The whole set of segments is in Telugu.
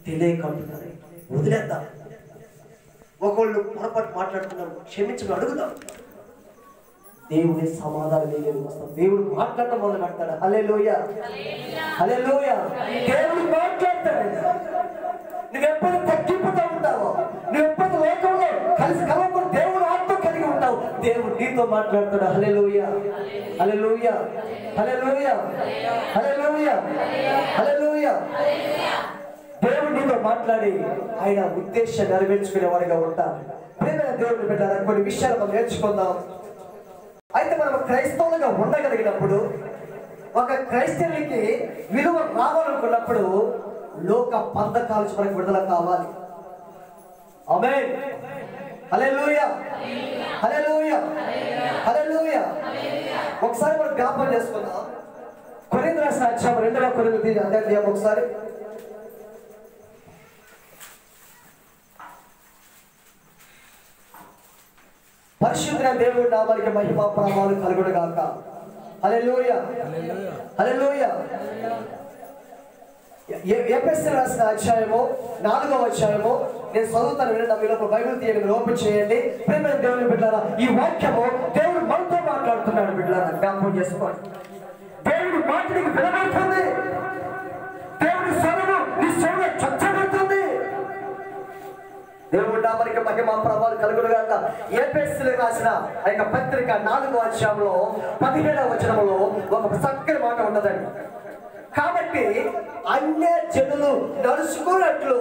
తెలియక అంటున్నారు వదిలేద్దాం ఒకళ్ళు పొరపాటు మాట్లాడుతున్నాం క్షమించమని అడుగుదాం దేవుని సమాధానం వేయలేదు వస్తాం దేవుడు మాట్లాడటం మొదలు పెడతాడు హలే లోయ హలే లోయ దేవుడు మాట్లాడతాడు నువ్వెప్పుడు తగ్గిపోతూ ఉంటావో నువ్వెప్పుడు లోకంలో కలిసి కలవకుండా దేవుడు ఆత్మ కలిగి ఉంటావు దేవుడు నీతో మాట్లాడతాడు హలే లోయ హలే లోయ హలే లోయ హలే లోయ హలే లోయ దేవుడు నీతో మాట్లాడి ఆయన ఉద్దేశం నెరవేర్చుకునే వాడిగా ఉంటారు ప్రేమ దేవుడిని పెట్టారు కొన్ని విషయాలు మనం నేర్చుకుందాం అయితే మనం క్రైస్తవులుగా ఉండగలిగినప్పుడు ఒక క్రైస్తవునికి విలువ రావాలనుకున్నప్పుడు లోక పంథకాల నుంచి మనకు విడుదల కావాలి ఆమె హల్లెలూయా హల్లెలూయా హల్లెలూయా ఒకసారి మనం జ్ఞాపకం చేసుకుందాం కొరింథీ రాసిన అధ్యాయం రెండవ కొరింథీ అధ్యాయం ఒకసారి పరిశుద్ధ దేవుడి నామానికి మహిమ ప్రభావాలు కలుగుడు గాక హల్లెలూయ హల్లెలూయ ఎపిఎస్సి రాసిన అధ్యాయము నాలుగవ అధ్యాయము నేను చదువుతాను వినండి నా మీలో బైబిల్ తీయండి మీరు ఓపెన్ చేయండి ప్రేమ దేవుని బిడ్డారా ఈ వాక్యము దేవుడు మనతో మాట్లాడుతున్నాడు బిడ్డారా జ్ఞాపకం చేసుకోండి దేవుడి మాట నీకు వినబడుతుంది దేవుడి స్వరము నీ స్వరం చచ్చబడుతుంది దేవుడు నామనికి మహిమ ప్రభావాలు కలుగుడు గాక ఏపీఎస్సీలు రాసిన ఆ యొక్క పత్రిక నాలుగో అధ్యాయంలో పదిహేడవ వచనంలో ఒక చక్కని మాట ఉన్నదండి కాబట్టి అన్య జనులు నడుచుకున్నట్లు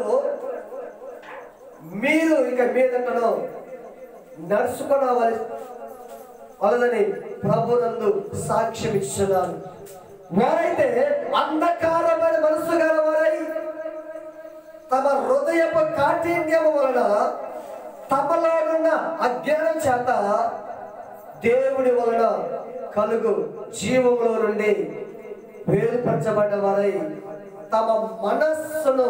మీరు ఇక మీదటను నడుచుకోవాలి వలదని ప్రభునందు సాక్ష్యం ఇస్తున్నాను వారైతే అంధకారమైన మనసు గలవారై తమ హృదయపు కాఠిన్యము వలన తమలోనున్న అజ్ఞానం చేత దేవుడి వలన కలుగు జీవములో నుండి వేరుపరచబడ్డ వారై తమ మనస్సును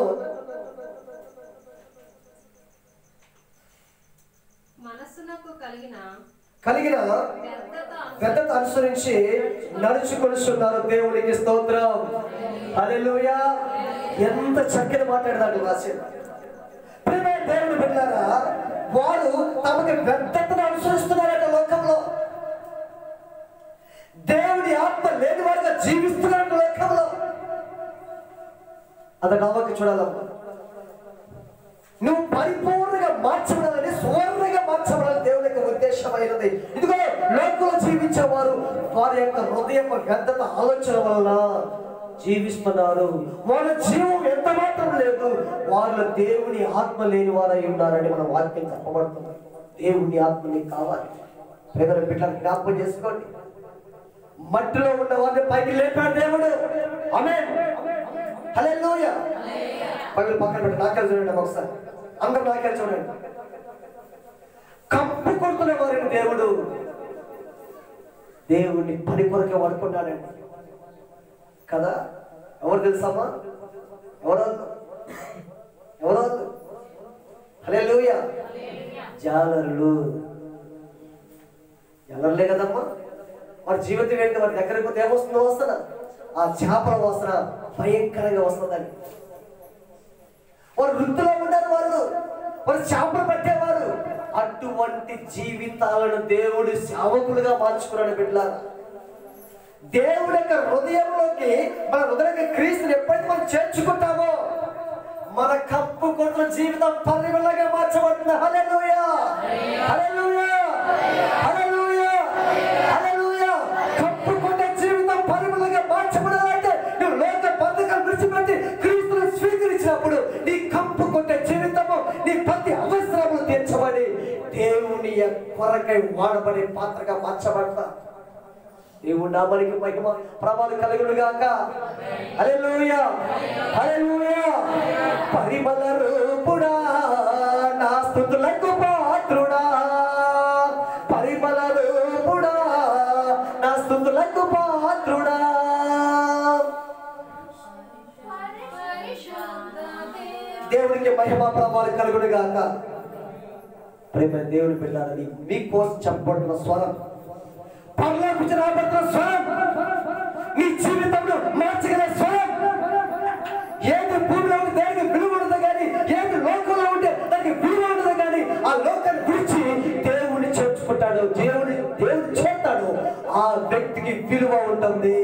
మనస్సునకు కలిగిన కలిగిన వ్యర్థత పెద్దత అనుసరించి నడుచుకొనిస్తున్నారు దేవునికి స్తోత్రం హల్లెలూయా ఎంత చక్కని మాట్లాడదాడు రాశాడు ప్రేమ దేవుని బిడ్డారా వారు తమకి వ్యర్థతను అనుసరిస్తున్నారట లోకంలో దేవుడి ఆత్మ లేని వారుగా జీవిస్తున్నారట లోకంలో అది నవ్వకి చూడాలమ్మా నువ్వు పరిపూర్ణంగా మార్చబడాలని సువర్ణంగా మార్చబడాలని దేవుని యొక్క ఉద్దేశమైనది ఇదిగో లోకంలో జీవించేవారు వారి యొక్క హృదయం వ్యర్థత ఆలోచన వలన జీవిస్తున్నారు వాళ్ళ జీవం ఎంత మాత్రం లేదు వాళ్ళ దేవుని ఆత్మ లేని వారై ఉన్నారని మన వాక్యం చెప్పబడుతుంది దేవుని ఆత్మ నీకు కావాలి పేదల బిడ్డలు జ్ఞాపకం చేసుకోండి మట్టిలో ఉన్న వారిని పైకి లేపాడు దేవుడు ఆమె హల్లెలూయా పగలు పక్కన పెట్టి నాకెళ్ళి చూడండి ఒకసారి అందరు నాకెళ్ళి చూడండి కప్పు కొడుతున్న వారిని దేవుడు దేవుడిని పని కొరకే వాడుకున్నాడండి కదా ఎవరు తెలుసమ్మా ఎవరు ఎవరు హల్లెలూయ జాలరులు ఎల్లర్లే కదమ్మా వారి జీవితం ఏంటి వారి దగ్గరకు పోతే ఏమొస్తుందో వస్తున్న ఆ చేపల వాసన భయంకరంగా వస్తుందండి వారు వృత్తిలో ఉన్నారు వాళ్ళు వారు చేపలు పట్టేవారు అటువంటి జీవితాలను దేవుడు సేవకులుగా మార్చుకున్నాడు బిడ్డలారా దేవుడి యొక్క హృదయంలోకి మన హృదయ క్రీస్తుని ఎప్పుడైతే మనం చేర్చుకుంటామో మన కప్పు కొట్ల జీవితం పరిమళగా మార్చబడుతుంది హల్లెలూయా హల్లెలూయా హల్లెలూయా హల్లెలూయా కప్పు కొట్ట జీవితం పరిమళగా మార్చబడాలంటే నువ్వు లోక బంధకాలు విడిచిపెట్టి క్రీస్తుని స్వీకరించినప్పుడు నీ కప్పు కొట్టే జీవితము నీ ప్రతి అవసరములు తీర్చబడి దేవుని కొరకై వాడబడే పాత్రగా మార్చబడతా దేవుడు నామానికి మహిమ ప్రభావం కలుగును గాక హల్లెలూయా హల్లెలూయా పరిమళ రూపుడా నా స్తుతులకు పాత్రుడా పరిమళ రూపుడా నా స్తుతులకు పాత్రుడా దేవునికి మహిమ ప్రభావం కలుగును గాక ప్రేమ దేవుని పిల్లారని మీకోసం చెప్పబడుతున్న స్వరం పరలోకి రాబడుతున్న స్వరం నీ జీవితంలో మార్చగల స్వరం ఏది భూమిలో ఉంది దేనికి విలువడదు కానీ విలువ ఉంటుంది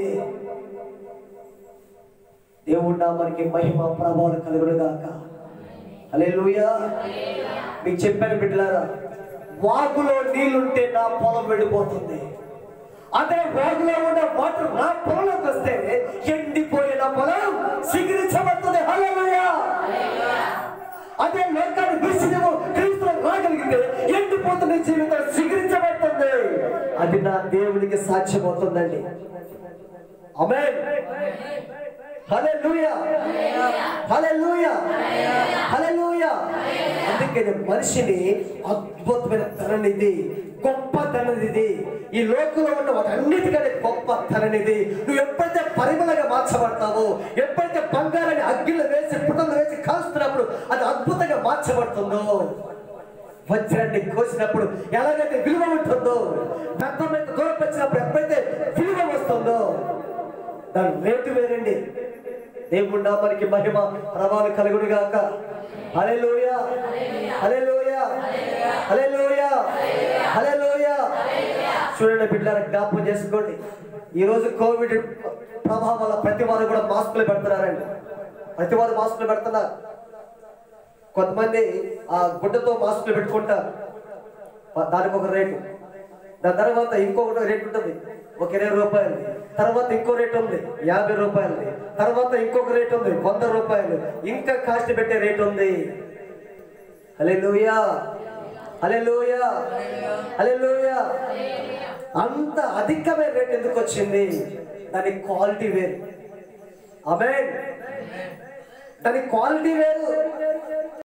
దేవుడు నామానికి మహిమ ప్రభావం కలుగును గాక హల్లెలూయా మీకు చెప్పాను బిడ్డలారా వాగులో నీళ్లుంటే నా పొలం వెళ్ళిపోతుంది అదే వాగులో ఉన్న వాటర్ నా పొలంలోకి వస్తే ఎండిపోయిన పొలం సిగిరించబడుతుంది హల్లెలూయా అదే లోకాన్ని విడిచిదేమో క్రీస్తులో రాగలిగితే ఎండిపోతున్న జీవితం సిగిరించబడుతుంది అది నా దేవునికి సాధ్యమవుతుందండి ఆమేన్ హల్లెలూయా హల్లెలూయా హల్లెలూయా అందుకే మనిషిని అద్భుతమైన ధననిధి గొప్ప ధననిధి ఈ లోకంలో ఉన్న వాటన్నిటికంటే గొప్ప ధననిధి నువ్వు ఎప్పుడైతే పరిమళగా మార్చబడతావో ఎప్పుడైతే బంగారాన్ని అగ్గిలో వేసి పుటంలో వేసి కాల్స్తున్నప్పుడు అది అద్భుతంగా మార్చబడుతుందో వజ్రాన్ని కోసినప్పుడు ఎలాగైతే విలువ ఉంటుందో రక్తం మీద దూరం వచ్చినప్పుడు ఎప్పుడైతే విలువ వస్తుందో దాని రేటు వేరండి దేవుడు నామానికి మహిమ ప్రభావం కలుగుడు గాక హల్లెలూయా హల్లెలూయా హల్లెలూయా హల్లెలూయా చూడండి బిడ్డలారా జ్ఞాపకం చేసుకోండి ఈ రోజు కోవిడ్ ప్రభావం వల్ల ప్రతి వారు కూడా మాస్కులు పెడుతున్నారండి ప్రతి వారు మాస్కులు పెడుతున్నారు కొంతమంది ఆ గుడ్డతో మాస్కులు పెట్టుకుంటారు దానికి ఒక రేటు దాని తర్వాత ఇంకొకటి రేట్ ఉంటుంది ఒక ఇరవై రూపాయలు తర్వాత ఇంకో రేట్ ఉంది యాభై రూపాయలు తర్వాత ఇంకొక రేట్ ఉంది వంద రూపాయలు ఇంకా కాస్ట్ పెట్టే రేట్ ఉంది హలే లూయా హలే లూయా హలే లూయా అంత అధికమైన రేట్ ఎందుకు వచ్చింది దాని క్వాలిటీ వేరు ఆమె దాని క్వాలిటీ వేరు